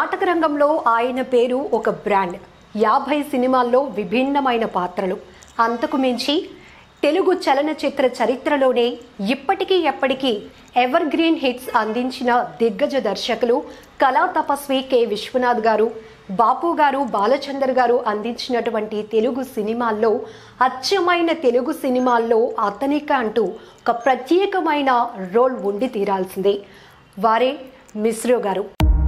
నాటక రంగంలో ఆయన పేరు ఒక బ్రాండ్ యాభై సినిమాల్లో విభిన్నమైన పాత్రలు అంతకు మించి తెలుగు చలనచిత్ర చరిత్రలోనే ఇప్పటికీ ఎప్పటికీ ఎవర్ గ్రీన్ హిట్స్ అందించిన దిగ్గజ దర్శకులు కళా తపస్వి కె విశ్వనాథ్ గారు బాపు గారు బాలచందర్ గారు అందించినటువంటి తెలుగు సినిమాల్లో అచ్చమైన తెలుగు సినిమాల్లో అతనిక అంటూ ఒక ప్రత్యేకమైన రోల్ ఉండి తీరాల్సిందే వారే మిశ్రో గారు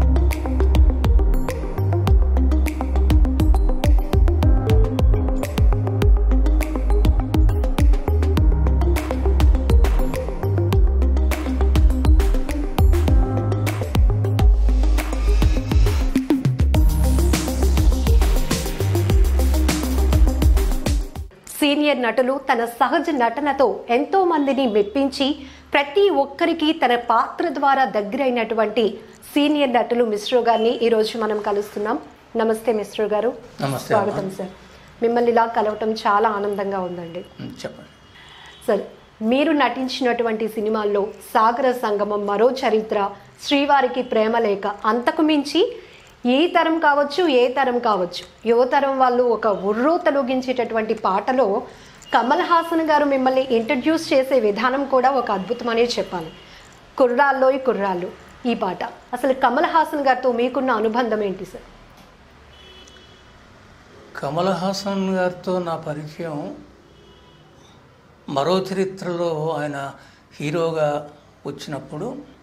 సీనియర్ నటులు తన సహజ నటనతో ఎంతో మందిని మెప్పించి ప్రతి ఒక్కరికి తన పాత్ర ద్వారా దగ్గరైనటువంటి సీనియర్ నటులు మిశ్రో గారిని ఈ రోజు మనం కలుస్తున్నాం నమస్తే మిశ్రో గారు నమస్తే స్వాగతం సార్ మిమ్మల్ని ఇలా కలవటం చాలా ఆనందంగా ఉందండి ఉమ్, చెప్పండి సార్ మీరు నటించినటువంటి సినిమాల్లో సాగర సంగమం మరో చరిత్ర శ్రీవారికి ప్రేమలేఖ అంతకు మించి ఈ తరం కావచ్చు ఏ తరం కావచ్చు యువతరం వాళ్ళు ఒక ఉర్రూ తొలగించేటటువంటి పాటలో కమల్ హాసన్ గారు మిమ్మల్ని ఇంట్రడ్యూస్ చేసే విధానం కూడా ఒక అద్భుతమనే చెప్పాలి కుర్రాల్లోయ్ కుర్రాళ్ళు ఈ పాట అసలు కమల్ హాసన్ గారితో మీకున్న అనుబంధం ఏంటి సార్ కమల్ హాసన్ గారితో నా పరిచయం మరో చరిత్రలో ఆయన హీరోగా వచ్చినప్పుడు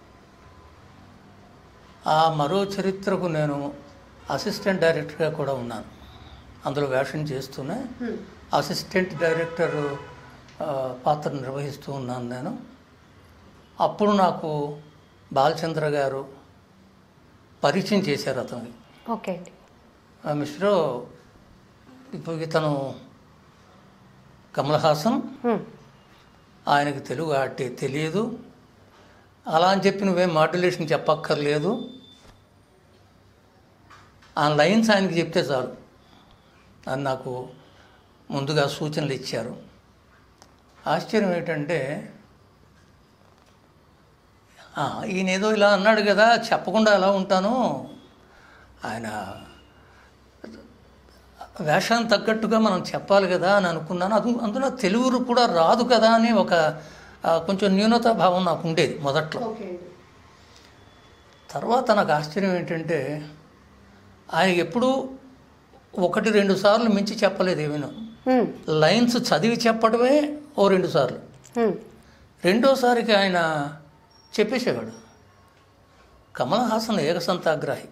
ఆ మరో చరిత్రకు నేను అసిస్టెంట్ డైరెక్టర్గా కూడా ఉన్నాను అందులో వేషం చేస్తూనే అసిస్టెంట్ డైరెక్టర్ ఆ, పాత్ర నిర్వహిస్తూ ఉన్నాను నేను అప్పుడు నాకు బాలచంద్ర గారు పరిచయం చేశారు అతనికి ఓకే అండి ఆ మిశ్రో ఇప్పుడు ఇతను కమల్ హాసన్ హ్మ్. ఆయనకి తెలుగు ఆటే తెలియదు అలా అని చెప్పి నువ్వేం మాడ్యులేషన్ చెప్పక్కర్లేదు ఆ లైన్స్ ఆయనకి చెప్తే చాలు అని నాకు ముందుగా సూచనలు ఇచ్చారు ఆశ్చర్యం ఏంటంటే "ఆ, ఈయన ఏదో ఇలా అన్నాడు కదా చెప్పకుండా ఎలా ఉంటాను ఆయన వేషానికి తగ్గట్టుగా మనం చెప్పాలి కదా అని అనుకున్నాను అది అందులో తెలుగు కూడా రాదు కదా అని ఒక ఆ, కొంచెం న్యూనతా భావం నాకు ఉండేది మొదట్లో ఓకే అండి తర్వాత నాకు ఆశ్చర్యం ఏంటంటే ఆయన ఎప్పుడూ ఒకటి రెండు సార్లు మించి చెప్పలేదు ఏమీనూ హ్మ్. లైన్స్ చదివి చెప్పడమే ఓ రెండు సార్లు హ్మ్. రెండోసారికి ఆయన చెప్పేసేవాడు కమల్ హాసన్ ఏకసంతాగ్రాహి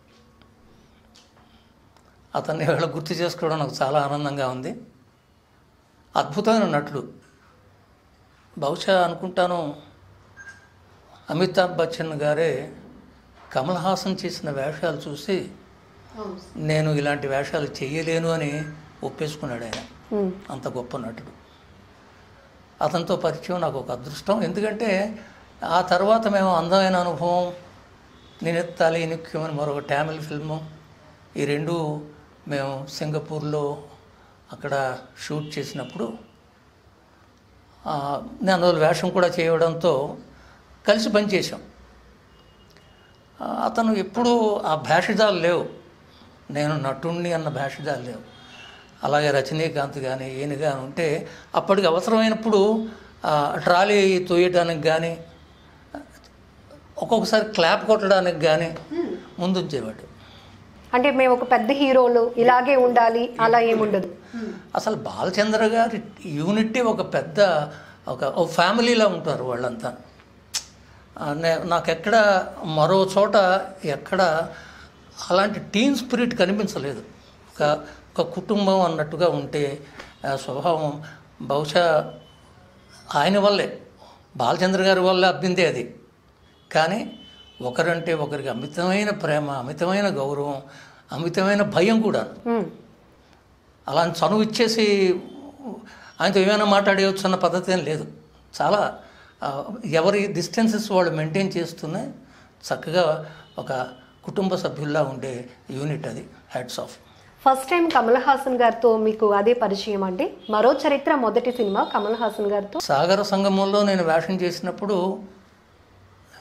అతన్ని వేళ గుర్తు చేసుకోవడం నాకు చాలా ఆనందంగా ఉంది అద్భుతమైన నటుడు బహుశా అనుకుంటాను అమితాబ్ బచ్చన్ గారే కమల్ హాసన్ చేసిన వేషాలు చూసి అవును. నేను ఇలాంటి వేషాలు చేయలేను అని ఒప్పేసుకున్నాడు ఆయన హ్మ్. అంత గొప్ప నటుడు అతనితో పరిచయం నాకు ఒక అదృష్టం ఎందుకంటే ఆ తర్వాత మేము అందమైన అనుభవం నినెత్తాలి నిత్యం అని మరొక టామిల్ ఫిల్ము ఈ రెండు మేము సింగపూర్లో అక్కడ షూట్ చేసినప్పుడు ఆ, నేను అందులో వేషం కూడా చేయడంతో కలిసి పనిచేసాం ఆ, అతను ఎప్పుడూ ఆ భేషజాలు లేవు నేను నటుణ్ణి అన్న భేషజాలు లేవు అలాగే రజనీకాంత్ కానీ ఈయన కానీ ఉంటే అప్పటికి అవసరమైనప్పుడు ఆ, ట్రాలీ తోయడానికి కానీ ఒక్కొక్కసారి క్లాప్ కొట్టడానికి కానీ ముందుంచేవాడు అంటే మేము ఒక పెద్ద హీరోలు ఇలాగే ఉండాలి అలా ఏముండదు అసలు బాలచంద్ర గారి యూనిటీ ఒక పెద్ద ఒక ఒక ఫ్యామిలీలా ఉంటారు వాళ్ళంతా ఆ, నే- నాకు ఎక్కడ మరో చోట ఎక్కడ అలాంటి టీమ్ స్పిరిట్ కనిపించలేదు ఒక ఒక కుటుంబం అన్నట్టుగా ఉంటే ఆ స్వభావం బహుశా ఆయన వల్లే బాలచంద్ర గారి వల్ల అబ్బిందే అది కానీ ఒకరంటే ఒకరికి అమితమైన ప్రేమ అమితమైన గౌరవం అమితమైన భయం కూడా హ్మ్. అలా అని చనువు ఇచ్చేసి ఆయనతో ఏమైనా మాట్లాడేయచ్చు అన్న పద్ధతి ఏం లేదు చాలా ఆ, ఎవరి డిస్టెన్సెస్ వాళ్ళు మెయింటైన్ చేస్తూనే చక్కగా ఒక కుటుంబ సభ్యుల్లా ఉండే యూనిట్ అది heads of first time Kamal Haasan గారితో మీకు అదే పరిచయం అండి మరో చరిత్ర మొదటి సినిమా కమల్ హాసన్ గారితో సాగర సంగమంలో నేను వేషం చేసినప్పుడు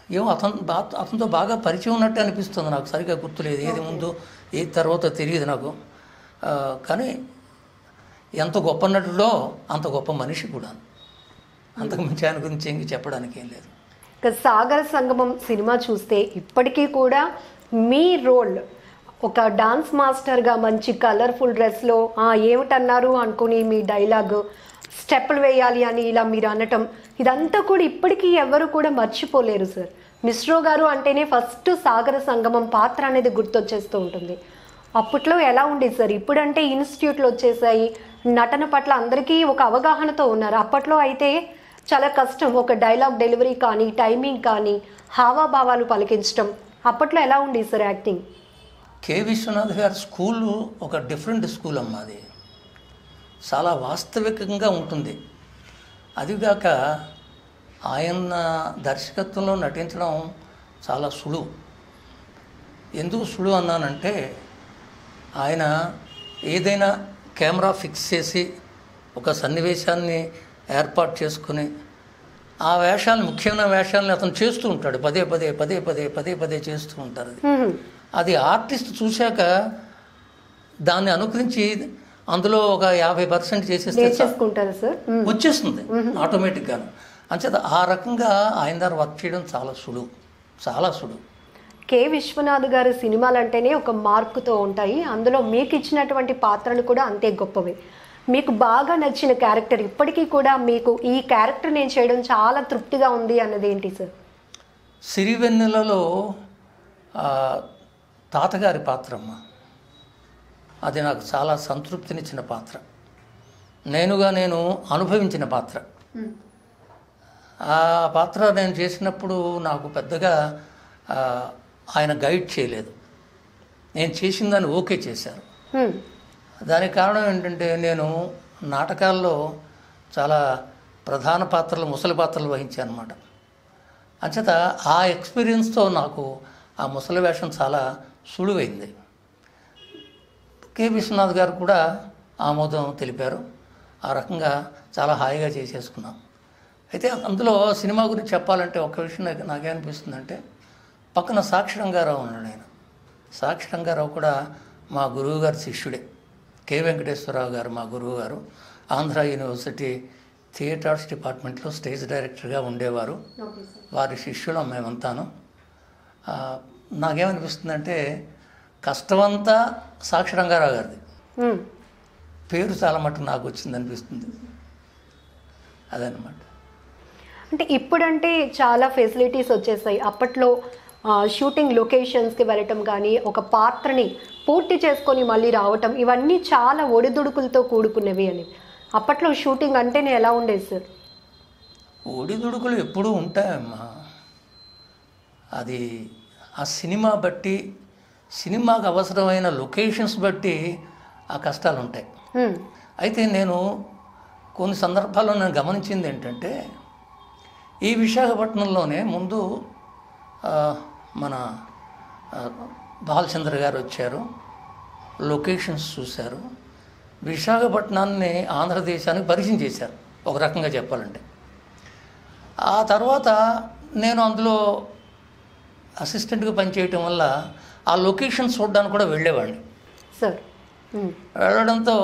ఏమో అతను బా అతనితో బాగా పరిచయం ఉన్నట్టు అనిపిస్తుంది నాకు సరిగ్గా గుర్తులేదు ఏది ముందు ఏది తర్వాత తెలియదు నాకు ఆ, కానీ ఎంత గొప్ప నటుడో అంత గొప్ప మనిషి కూడా అంతకు మించి ఆయన గురించి ఇంక చెప్పడానికి ఏం లేదు ఇక సాగర సంగమం సినిమా చూస్తే ఇప్పటికీ కూడా మీ రోల్ ఒక డాన్స్ మాస్టర్గా మంచి కలర్ఫుల్ డ్రెస్లో ఏమిటన్నారు అనుకుని మీ డైలాగ్ స్టెప్పులు వేయాలి అని ఇలా మీరు అనటం ఇదంతా కూడా ఇప్పటికీ ఎవరు కూడా మర్చిపోలేరు సార్ మిశ్రో గారు అంటేనే ఫస్ట్ సాగర సంగమం పాత్ర అనేది గుర్తొచ్చేస్తూ ఉంటుంది అప్పట్లో ఎలా ఉండేది సార్ ఇప్పుడంటే ఇన్స్టిట్యూట్లు వచ్చేసాయి నటన పట్ల అందరికీ ఒక అవగాహనతో ఉన్నారు అప్పట్లో అయితే చాలా కష్టం ఒక డైలాగ్ డెలివరీ కానీ టైమింగ్ కానీ హావాభావాలు పలికించడం అప్పట్లో ఎలా ఉండేది సార్ యాక్టింగ్ కె విశ్వనాథ్ గారి స్కూల్ ఒక డిఫరెంట్ స్కూల్ అమ్మా అది చాలా వాస్తవికంగా ఉంటుంది అదిగాక ఆయన దర్శకత్వంలో నటించడం చాలా సులువు ఎందుకు సులువు అన్నానంటే ఆయన ఏదైనా కెమెరా ఫిక్స్ చేసి ఒక సన్నివేశాన్ని ఏర్పాటు చేసుకుని ఆ వేషాలు ముఖ్యమైన వేషాలని అతను చేస్తూ ఉంటాడు పదే పదే పదే పదే పదే పదే చేస్తూ ఉంటారు అది అది ఆర్టిస్ట్ చూశాక దాన్ని అనుకరించి అందులో ఒక యాభై పర్సెంట్ చేసేస్తే చాలు. నేర్చేసుకుంటారు సార్ వచ్చేస్తుంది ఆటోమేటిక్గా అంచేత ఆ రకంగా ఆయన దగ్గర వర్క్ చేయడం చాలా సులువు చాలా సులువు కె విశ్వనాథ్ గారి సినిమాలు అంటేనే ఒక మార్కుతో ఉంటాయి అందులో మీకు ఇచ్చినటువంటి పాత్రలు కూడా అంతే గొప్పవి మీకు బాగా నచ్చిన క్యారెక్టర్ ఇప్పటికీ కూడా మీకు ఈ క్యారెక్టర్ నేను చేయడం చాలా తృప్తిగా ఉంది అన్నది ఏంటి సార్ సిరివెన్నెలలో ఆ, తాతగారి పాత్రమ్మ అది నాకు చాలా సంతృప్తినిచ్చిన పాత్ర నేనుగా నేను అనుభవించిన పాత్ర ఆ పాత్ర నేను చేసినప్పుడు నాకు పెద్దగా ఆ, ఆయన గైడ్ చేయలేదు నేను చేసిన దాన్ని ఓకే చేశారు హ్మ్. దానికి కారణం ఏంటంటే నేను నాటకాల్లో చాలా ప్రధాన పాత్రలు ముసలి పాత్రలు వహించాను అనమాట అంచేత ఆ ఎక్స్పీరియన్స్తో నాకు ఆ ముసలి వేషం చాలా సులువైంది కె విశ్వనాథ్ గారు కూడా ఆమోదం తెలిపారు ఆ రకంగా చాలా హాయిగా చేసేసుకున్నాం అయితే అందులో సినిమా గురించి చెప్పాలంటే ఒక విషయం నాకు నాకేమనిపిస్తుందంటే పక్కన సాక్షి రంగారావు ఉన్నాడు ఆయన సాక్షి రంగారావు కూడా మా గురువు గారి శిష్యుడే కె వెంకటేశ్వరరావు గారు మా గురువు గారు ఆంధ్ర యూనివర్సిటీ థియేటర్స్ డిపార్ట్మెంట్లో స్టేజ్ డైరెక్టర్గా ఉండేవారు వారి శిష్యులం మేమంతాను ఆ, నాకేమనిపిస్తుందంటే కష్టమంతా సాక్షి రంగారావు గారిది హ్మ్. పేరు చాలా మటుకు నాకు వచ్చింది అనిపిస్తుంది అదనమాట అంటే ఇప్పుడంటే చాలా ఫెసిలిటీస్ వచ్చేసాయి అప్పట్లో ఆ, షూటింగ్ లొకేషన్స్కి వెళ్ళటం కానీ ఒక పాత్రని పూర్తి చేసుకొని మళ్ళీ రావటం ఇవన్నీ చాలా ఒడిదుడుకులతో కూడుకున్నవి అని అప్పట్లో షూటింగ్ అంటేనే ఎలా ఉండేది సార్ ఒడిదుడుకులు ఎప్పుడూ ఉంటాయమ్మా అది ఆ సినిమా బట్టి సినిమాకు అవసరమైన లొకేషన్స్ బట్టి ఆ కష్టాలు ఉంటాయి హ్మ్. అయితే నేను కొన్ని సందర్భాల్లో నేను గమనించింది ఏంటంటే ఈ విశాఖపట్నంలోనే ముందు ఆ, మన ఆ, బాలచంద్ర గారు వచ్చారు లొకేషన్స్ చూశారు విశాఖపట్నాన్ని ఆంధ్రదేశానికి పరిచయం చేశారు ఒక రకంగా చెప్పాలంటే ఆ తర్వాత నేను అందులో అసిస్టెంట్గా పనిచేయటం వల్ల ఆ లొకేషన్ చూడడానికి కూడా వెళ్ళేవాడిని సార్ హ్మ్. వెళ్ళడంతో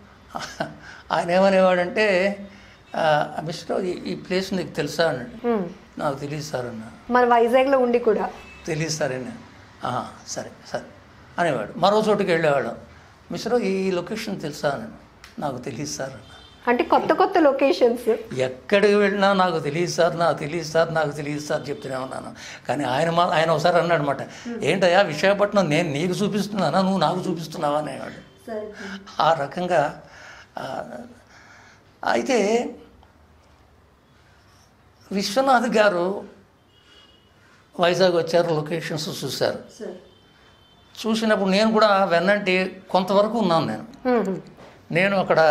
ఆయన ఏమనేవాడంటే "ఆ, మిస్టర్ ఈ- ఈ ప్లేస్ నీకు తెలుసా అన్నాడు హ్మ్. నాకు తెలియదు సార్ అన్న మన వైజాగ్లో ఉండి కూడా తెలియదు సార్ అన్న "ఆహా, సరే సరే అనేవాడు మరో చోటుకి వెళ్ళేవాడు మిస్టర్ ఈ లొకేషన్ తెలుసా అన్నాడు నాకు తెలియదు సార్ అన్న అంటే కొత్త కొత్త లొకేషన్స్ ఎక్కడికి వెళ్ళినా నాకు తెలియదు సార్ నాకు తెలియదు సార్ నాకు తెలియదు సార్ చెప్తూనే ఉన్నాను కానీ ఆయన మా ఆయన ఒకసారి అన్నాడు అనమాట ఏంటయ్యా విశాఖపట్నం నేను నీకు చూపిస్తున్నానా నువ్వు నాకు చూపిస్తున్నావా అనేవాడు ఆ రకంగా ఆ, అయితే విశ్వనాథ్ గారు వైజాగ్ వచ్చారు లొకేషన్స్ చూశారు చూసినప్పుడు నేను కూడా వెన్నంటి కొంతవరకు ఉన్నాను నేను నేను అక్కడ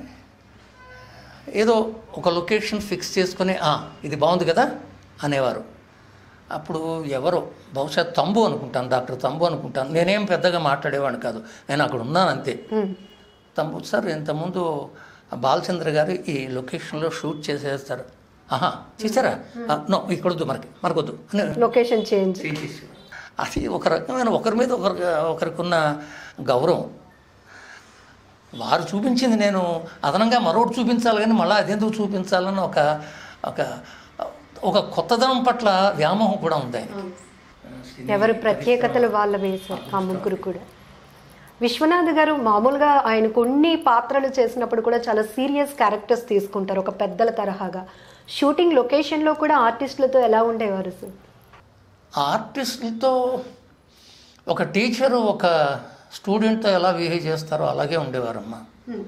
ఏదో ఒక లొకేషన్ ఫిక్స్ చేసుకొని "ఆ, ఇది బాగుంది కదా అనేవారు అప్పుడు ఎవరో బహుశా తంబు అనుకుంటాను డాక్టర్ తంబు అనుకుంటాను నేనేం పెద్దగా మాట్లాడేవాడిని కాదు నేను అక్కడ ఉన్నాను అంతే తంబు సార్ ఇంతకుముందు బాలచంద్ర గారు ఈ లొకేషన్లో షూట్ చేసేస్తారు ఆహా చేశారా నో ఇక్కడ వద్దు మనకి మనకొద్దు అని లొకేషన్ చేంజ్ చేసేసేవారు. అది ఒక రకమైన ఒకరి మీద ఒకరి ఒకరికి ఉన్న గౌరవం వారు చూపించింది నేను అదనంగా మరొకటి చూపించాలి కానీ మళ్ళీ అదెందుకు చూపించాలని ఒక ఒక ఒక కొత్తదనం పట్ల వ్యామోహం కూడా ఉంది ఆయన ఎవరి ప్రత్యేకతలు వాళ్ళ వేశారు ఆ ముగ్గురు కూడా విశ్వనాథ్ గారు మామూలుగా ఆయన కొన్ని పాత్రలు చేసినప్పుడు కూడా చాలా సీరియస్ క్యారెక్టర్స్ తీసుకుంటారు ఒక పెద్దల తరహాగా షూటింగ్ లొకేషన్లో కూడా ఆర్టిస్టులతో ఎలా ఉండేవారు సార్ ఆర్టిస్టులతో ఒక టీచరు ఒక స్టూడెంట్తో ఎలా బిహేవ్ చేస్తారో అలాగే ఉండేవారమ్మా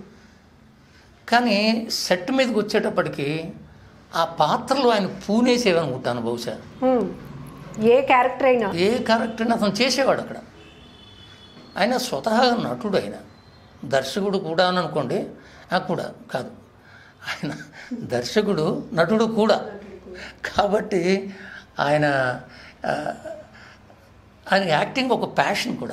కానీ సెట్ మీదకి వచ్చేటప్పటికి ఆ పాత్రలు ఆయన పూనేసేవనుకుంటాను బహుశా హ్మ్. ఏ క్యారెక్టర్ అయినా ఏ క్యారెక్టర్ని అతను చేసేవాడు అక్కడ ఆయన స్వతహాగా నటుడు ఆయన దర్శకుడు కూడా అని అనుకోండి ఆ కూడా కాదు ఆయన దర్శకుడు నటుడు కూడా కాబట్టి ఆయన ఆ, ఆయన యాక్టింగ్ ఒక ప్యాషన్ కూడా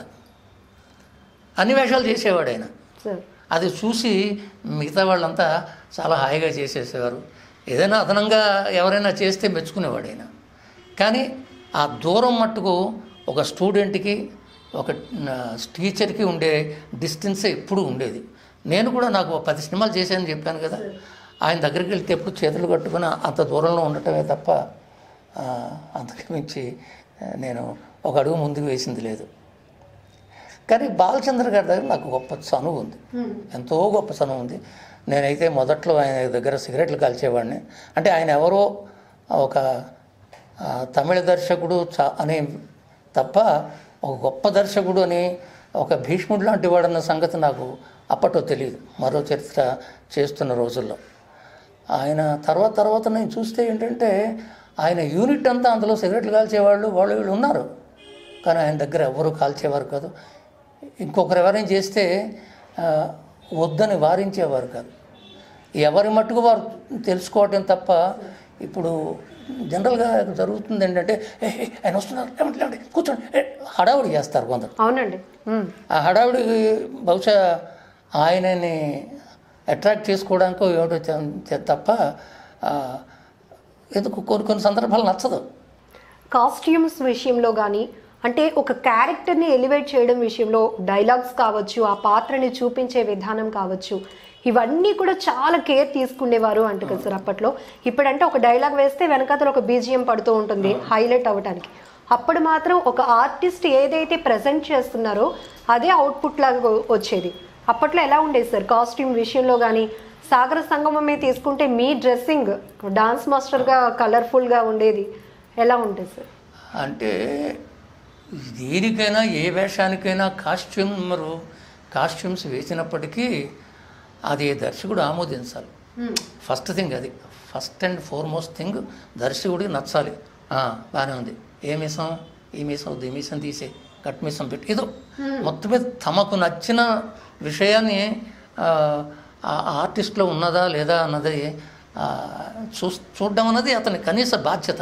అన్ని వేషాలు చేసేవాడు ఆయన సార్ అది చూసి మిగతా వాళ్ళంతా చాలా హాయిగా చేసేసేవారు ఏదైనా అదనంగా ఎవరైనా చేస్తే మెచ్చుకునేవాడు ఆయన కానీ ఆ దూరం మట్టుకు ఒక స్టూడెంట్కి ఒక టీచర్కి ఉండే డిస్టెన్సే ఎప్పుడు ఉండేది నేను కూడా నాకు ఒక పది సినిమాలు చేశానని చెప్పాను కదా ఆయన దగ్గరికి వెళ్తే ఎప్పుడు చేతులు కట్టుకుని అంత దూరంలో ఉండటమే తప్ప ఆ, అంతకు మించి ఆ, నేను ఒక అడుగు ముందుకు వేసింది లేదు కానీ బాలచంద్ర గారి దగ్గర నాకు గొప్ప చనువు ఉంది ఎంతో గొప్ప చనువు ఉంది నేనైతే మొదట్లో ఆయన దగ్గర సిగరెట్లు కాల్చేవాడిని అంటే ఆయన ఎవరో ఒక ఆ, తమిళ దర్శకుడు చ అనే తప్ప ఒక గొప్ప దర్శకుడు అని ఒక భీష్ముడు లాంటి వాడన్న సంగతి నాకు అప్పట్లో తెలియదు మరో చరిత్ర చేస్తున్న రోజుల్లో ఆయన తర్వాత తర్వాత నేను చూస్తే ఏంటంటే ఆయన యూనిట్ అంతా అందులో సిగరెట్లు కాల్చేవాళ్ళు వాళ్ళు వీళ్ళు ఉన్నారు కానీ ఆయన దగ్గర ఎవరు కాల్చేవారు కాదు ఇంకొకరు ఎవరైనా చేస్తే ఆ, వద్దని వారించేవారు కాదు ఎవరి మట్టుకు వారు తెలుసుకోవటం తప్ప ఇప్పుడు జనరల్గా జరుగుతుంది ఏంటంటే "ఏ, ఏ, ఆయన వస్తున్నారు లేవండి లేవండి కూర్చోండి ఏ", హడావుడి చేస్తారు కొందరు అవునండి హ్మ్. ఆ హడావుడి బహుశా ఆయనని అట్రాక్ట్ చేసుకోవడానికో ఏమిటో చే- చే- తప్ప ఆ, ఎందుకు కొన్ని కొన్ని సందర్భాలు నచ్చదు కాస్ట్యూమ్స్ విషయంలో కానీ అంటే ఒక క్యారెక్టర్ని ఎలివేట్ చేయడం విషయంలో డైలాగ్స్ కావచ్చు ఆ పాత్రని చూపించే విధానం కావచ్చు ఇవన్నీ కూడా చాలా కేర్ తీసుకునేవారు అంట కదా సార్ అప్పట్లో ఇప్పుడంటే ఒక డైలాగ్ వేస్తే వెనకాతల ఒక బీజిఎం పడుతూ ఉంటుంది హైలైట్ అవ్వడానికి అప్పుడు మాత్రం ఒక ఆర్టిస్ట్ ఏదైతే ప్రజెంట్ చేస్తున్నారో అదే అవుట్పుట్ లాగా వచ్చేది అప్పట్లో ఎలా ఉండేది సార్ కాస్ట్యూమ్ విషయంలో కానీ సాగర సంగమమే తీసుకుంటే మీ డ్రెస్సింగ్ డాన్స్ మాస్టర్గా కలర్ఫుల్గా ఉండేది ఎలా ఉంటుంది సార్ అంటే దేనికైనా ఏ వేషానికైనా కాస్ట్యూమరు కాస్ట్యూమ్స్ వేసినప్పటికీ అది దర్శకుడు ఆమోదించాలి ఫస్ట్ థింగ్ అది ఫస్ట్ అండ్ ఫార్మోస్ట్ థింగ్ దర్శకుడికి నచ్చాలి ఆ, బాగానే ఉంది ఏ మీసం ఈ మీసం వద్దు ఈ మీసం తీసే కట్ మీసం పెట్టి ఏదో మొత్తం మీద తమకు నచ్చిన విషయాన్ని ఆ, ఆ ఆర్టిస్ట్లో ఉన్నదా లేదా అన్నది ఆ, చూ చూడడం అన్నది అతని కనీస బాధ్యత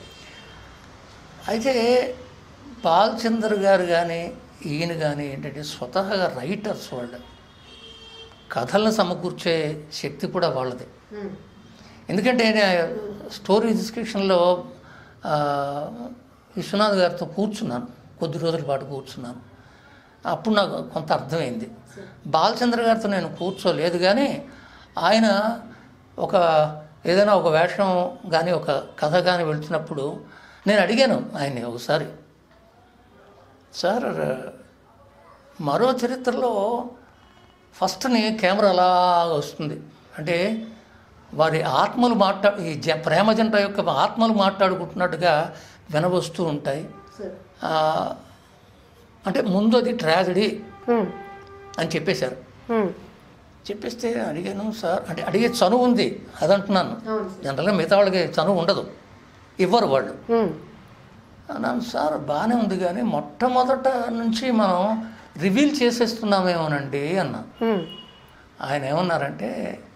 అయితే బాలచందర్ గారు కానీ ఈయన కానీ ఏంటంటే స్వతహాగా రైటర్స్ వాళ్ళు కథలను సమకూర్చే శక్తి కూడా వాళ్ళది ఎందుకంటే ఆయన స్టోరీ డిస్క్రిప్షన్లో ఆ, విశ్వనాథ్ గారితో కూర్చున్నాను కొద్ది రోజుల పాటు కూర్చున్నాను అప్పుడు నాకు కొంత అర్థమైంది బాలచంద్ర గారితో నేను కూర్చోలేదు కానీ ఆయన ఒక ఏదైనా ఒక వేషం కానీ ఒక కథ కానీ వెళ్తున్నప్పుడు నేను అడిగాను ఆయన్ని ఒకసారి సార్ మరో చరిత్రలో ఫస్ట్ని కెమెరా అలా వస్తుంది అంటే వారి ఆత్మలు మాట్లా ఈ జ ప్రేమ జంట యొక్క ఆత్మలు మాట్లాడుకుంటున్నట్టుగా వినవస్తూ ఉంటాయి ఆ, అంటే ముందు అది ట్రాజడీ హ్మ్. అని చెప్పేశారు హ్మ్. చెప్పేస్తే అడిగాను సార్ అంటే అడిగే చనువు ఉంది అదంటున్నాను జనరల్గా మిగతా వాళ్ళకి చనువు ఉండదు ఇవ్వరు వాళ్ళు హ్మ్. అన్నాను సార్ బాగానే ఉంది కానీ మొట్టమొదట నుంచి మనం రివీల్ చేసేస్తున్నామేమోనండి అన్నా హ్మ్. ఆయన ఏమన్నారంటే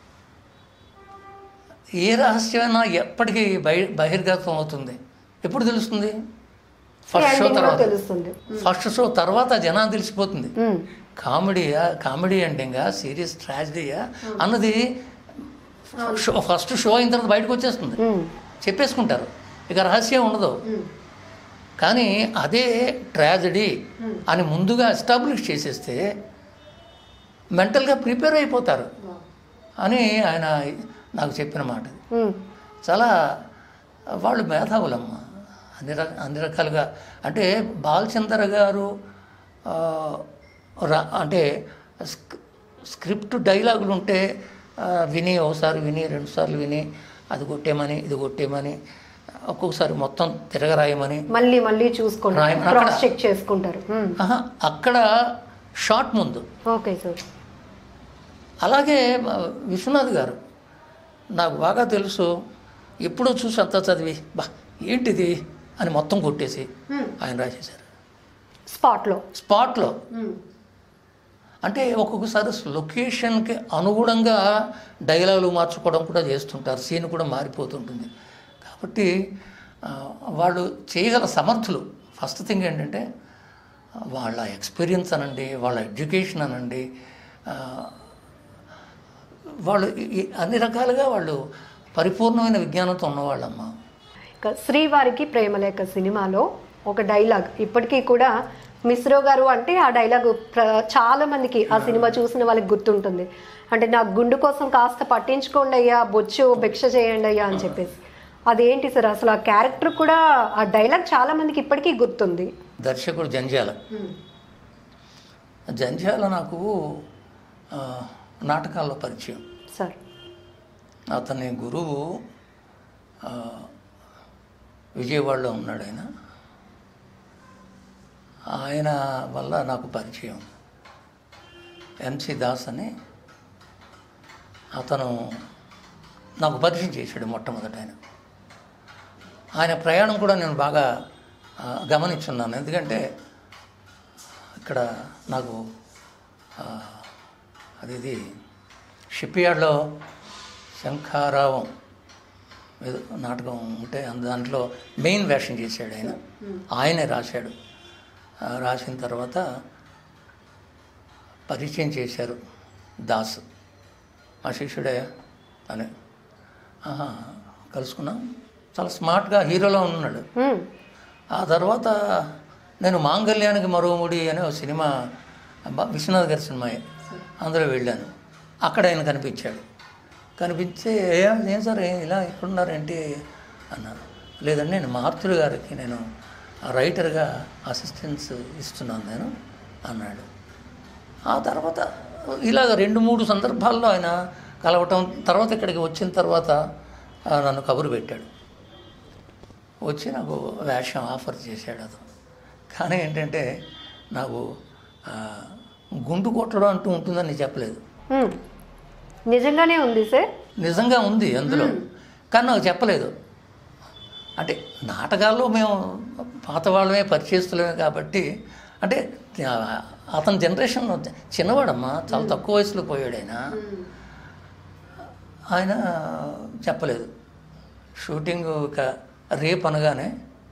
ఏ రహస్యమైనా ఎప్పటికీ బహి బహిర్గతం అవుతుంది ఎప్పుడు తెలుస్తుంది ఫస్ట్ షో Ending లో తర్వాత తెలుస్తుంది ఫస్ట్ షో తర్వాత జనాలు తెలిసిపోతుంది హ్మ్. కామెడీయా కామెడీ ఎండింగా సీరియస్ ట్రాజడీయా అన్నది షో ఫస్ట్ షో అయిన తర్వాత బయటకు వచ్చేస్తుంది ఉమ్, చెప్పేసుకుంటారు ఇక రహస్యం ఉండదు కానీ అదే ట్రాజడీ అని ముందుగా ఎస్టాబ్లిష్ చేసేస్తే మెంటల్గా ప్రిపేర్ అయిపోతారు అని ఆయన నాకు చెప్పిన మాట ఇది. ఉమ్, చాలా వాళ్ళు మేధావులమ్మ అన్ని రక అన్ని రకాలుగా అంటే బాలచందర్ గారు ఆ, రా- అంటే స్క్- స్క్రిప్ట్ డైలాగులు ఉంటే ఆ, విని ఒకసారి విని రెండుసార్లు విని అది కొట్టేమని ఇది కొట్టేమని ఒక్కొక్కసారి మొత్తం తిరగరాయమని మళ్ళీ మళ్ళీ చూసుకుంటారు రాయమని అక్కడ- క్రాస్ చెక్ చేసుకుంటారు ఉమ్, ఆహా, అక్కడ షార్ట్ ముందు ఓకే సార్ అలాగే మా విశ్వనాథ్ గారు నాకు బాగా తెలుసు ఎప్పుడో చూసి అంతా చదివి బా ఏంటిది అని మొత్తం కొట్టేసి ఆయన రాసేశారు స్పాట్లో స్పాట్లో అంటే ఒక్కొక్కసారి లొకేషన్కి అనుగుణంగా డైలాగులు మార్చుకోవడం కూడా చేస్తుంటారు సీన్ కూడా మారిపోతుంటుంది కాబట్టి ఆ, వాళ్ళు చేయగల సమర్థులు ఫస్ట్ థింగ్ ఏంటంటే వాళ్ళ ఎక్స్పీరియన్స్ అనండి వాళ్ళ ఎడ్యుకేషన్ అనండి ఆ, వాళ్ళు ఈ- ఈ అన్ని రకాలుగా వాళ్ళు పరిపూర్ణమైన విజ్ఞానంతో ఉన్నవాళ్ళమ్మ ఇక శ్రీవారికి ప్రేమలేఖ సినిమాలో ఒక డైలాగ్ ఇప్పటికీ కూడా మిశ్రో గారు అంటే ఆ డైలాగ్ ప్ర- చాలా మందికి ఆ సినిమా చూసిన వాళ్ళకి గుర్తుంటుంది అంటే నా గుండు కోసం కాస్త పట్టించుకోండి అయ్యా బొచ్చు భిక్ష చేయండి అయ్యా అని చెప్పేసి అదేంటి సార్ అసలు ఆ క్యారెక్టర్ కూడా ఆ డైలాగ్ చాలా మందికి ఇప్పటికీ గుర్తుంది దర్శకుడు జంజాల జంజాల నాకు ఆ, నాటకాల్లో పరిచయం సార్ అతని గురువు ఆ, విజయవాడలో ఉన్నాడు ఆయన ఆయన వల్ల నాకు పరిచయం ఎంసి దాస్ అని అతను నాకు పరిచయం చేశాడు మొట్టమొదట ఆయన ఆయన ప్రయాణం కూడా నేను బాగా ఆ, గమనించున్నాను ఎందుకంటే ఇక్కడ నాకు ఆ, అది ఇది షిప్ యార్డ్లో శంఖారావం ఏదో నాటకం ఉంటే అంద- దాంట్లో మెయిన్ వేషం చేశాడు ఆయన ఆయనే రాశాడు ఆ, రాసిన తర్వాత పరిచయం చేశారు దాస్ మా శిష్యుడే అని ఆహా కలుసుకున్నాం చాలా స్మార్ట్గా హీరోలో ఉన్నాడు మ్మ్. ఆ తర్వాత నేను మాంగళ్యానికి మరో ముడి అనే ఒక సినిమా బ- విశ్వనాథ్ గారి సినిమా అందులో వెళ్ళాను అక్కడ ఆయన కనిపించాడు కనిపించి "ఏ- ఏం సార్ ఏ- ఇలా ఎక్కడున్నారు ఏంటి అన్నారు లేదండి నేను మారుతులు గారికి నేను రైటర్గా అసిస్టెన్స్ ఇస్తున్నాను నేను అన్నాడు ఆ తర్వాత ఇలాగ రెండు మూడు సందర్భాల్లో ఆయన కలవటం తర్వాత ఇక్కడికి వచ్చిన తర్వాత ఆ, నన్ను కబురు పెట్టాడు వచ్చి నాకు వేషం ఆఫర్ చేశాడు అతను కానీ ఏంటంటే నాకు ఆ, గుండు కొట్టడం అంటూ ఉంటుందని నేను చెప్పలేదు మ్మ్. నిజంగానే ఉంది సార్ నిజంగా ఉంది అందులో కానీ నాకు చెప్పలేదు అంటే నాటకాల్లో మేము పాత వాళ్ళమే పరిచయస్తులమే కాబట్టి అంటే ఆ, అతని జనరేషన్ చిన్నవాడమ్మా చాలా తక్కువ వయసులో పోయాడు ఆయన ఆయన చెప్పలేదు షూటింగ్ ఇక రేపు అనగానే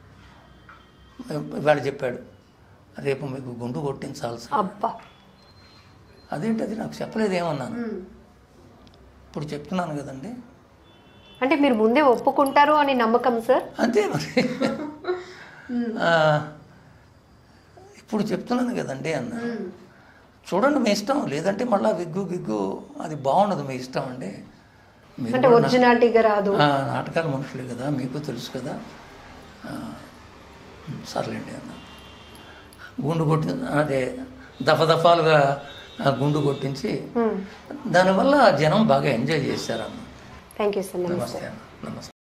ఇవాళ చెప్పాడు రేపు మీకు గుండు కొట్టించాల్సి అబ్బా అదేంటి అది నాకు చెప్పలేదు ఏమన్నాను ఇప్పుడు చెప్తున్నాను కదండి అంటే మీరు ముందే ఒప్పుకుంటారు అని నమ్మకం సార్ అంతే మరి ఆ, ఇప్పుడు చెప్తున్నాను కదండి అన్న చూడండి మీ ఇష్టం లేదంటే మళ్ళీ విగ్గు గిగ్గు అది బాగుండదు మీ ఇష్టం అండి మీరు అంటే కూడా నా- ఒరిజినాలిటీగా రాదు ఆ, నాటకాల మనుషులే కదా మీకు తెలుసు కదా ఆ, సర్లేండి అన్న గుండు కొట్టి అదే దఫ దఫాలుగా ఆ, గుండు కొట్టించి దానివల్ల జనం బాగా ఎంజాయ్ చేశారన్న థ్యాంక్ యూ సార్ నమస్తే నమస్తే అన్న నమస్తే